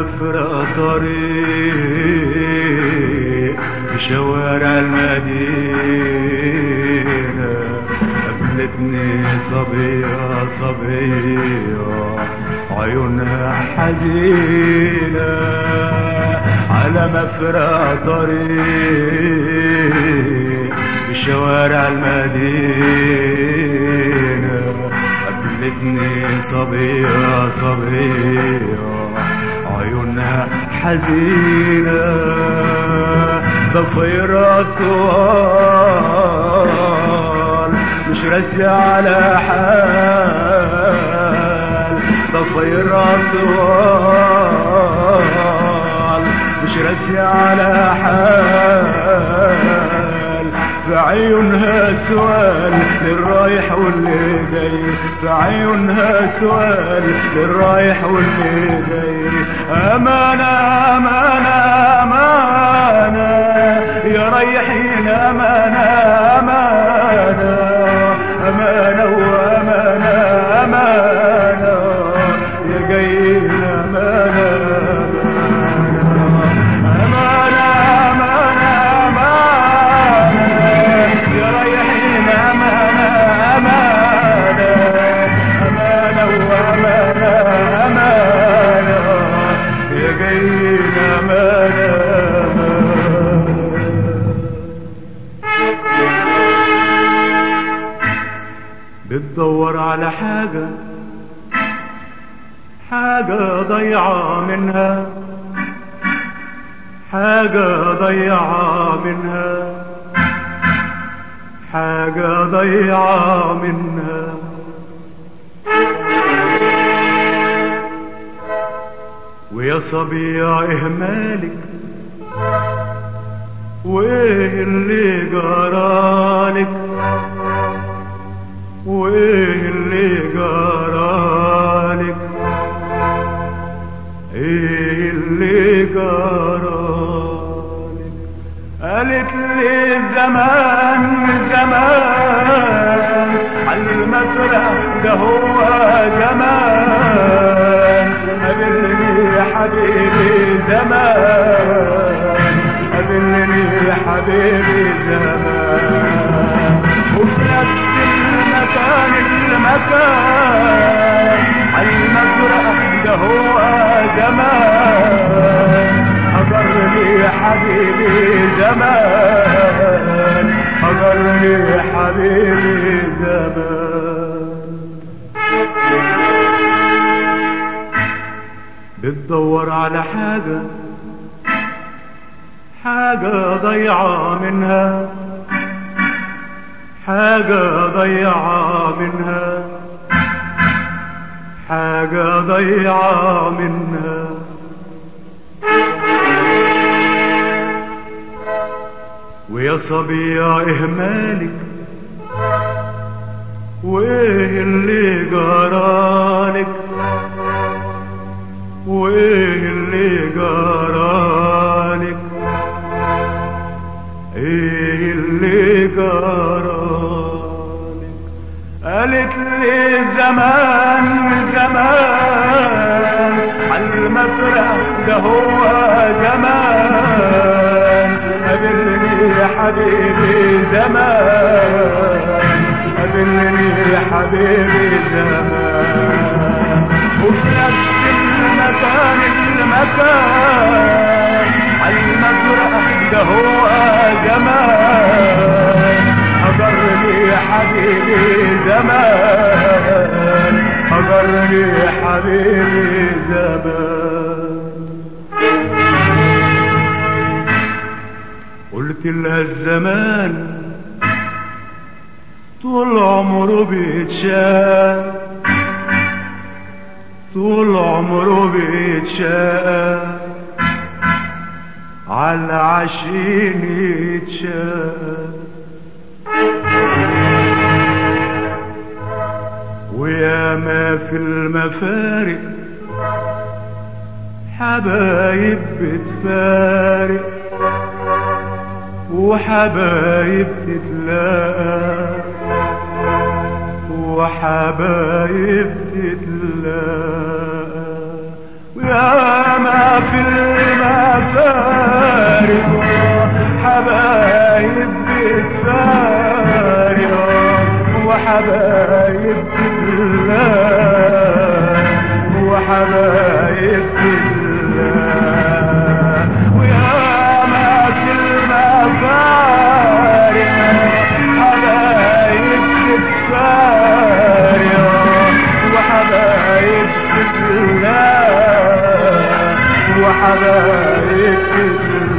مفرق طريق بشوارع المدينة قابلتني صبية صبية عيونها حزينة على مفرق طريق بشوارع المدينة قابلتني صبية صبية عيونها حزينة ضفيرة طوال مش راسية على حال ضفيرة طوال مش راسية على حال في عيونها سؤال للرايح واللي جاي في عيونها سؤال للرايح واللي جاي أمانة أمانة أمانة يا رايحين أمانة أمانة أمانة وأمانة أمانة يا جايين أمانة أمانة أمانة أمانة يا رايحين أمانة أمانة أمانة وأمانة أمانة يا جايين أمانة بتدور على حاجة حاجة ضيعة منها حاجة ضيعة منها حاجة ضيعة منها ويا صبية إهمالك وإيه اللي جرالك وإيه اللي جرالك إيه اللي جرالك قالت لي زمان زمان على المفرح ده هو زمان قابلني يا حبيبي زمان قابلني يا حبيبي زمان وفي نفس المكان المكان على المفرح ده هو زمان حضرني يا حبيبي زمان حضرني يا حبيبي زمان بتدور على حاجة حاجة ضيعة منها حاجة ضيعة منها حاجة ضيعة منها ويا صبية إهمالك وإيه اللي جرالك وإيه اللي جرالك إيه اللي جرالك قالت لي زمان زمان على المفرح ده هو زمان قابلني يا حبيبي زمان قابلني يا حبيبي زمان وفي نفس المكان المكان على المفرح ده هو زمان حضرني يا حبيبي زمان حضرني يا حبيبي زمان قلت لها الزمان طول عمره بيتشاف طول عمره بيتشاف على عشرين يتشاف ويا ما في المفارق حبايب بتفارق وحبايب تتلاقى وحبايب تتلاقى يا ما في المفارق حبايب بتفارق وحبايب الله وحبايب الله ويا ما في المفارق حبايب بتفارق وحبايب الله وحبايب الله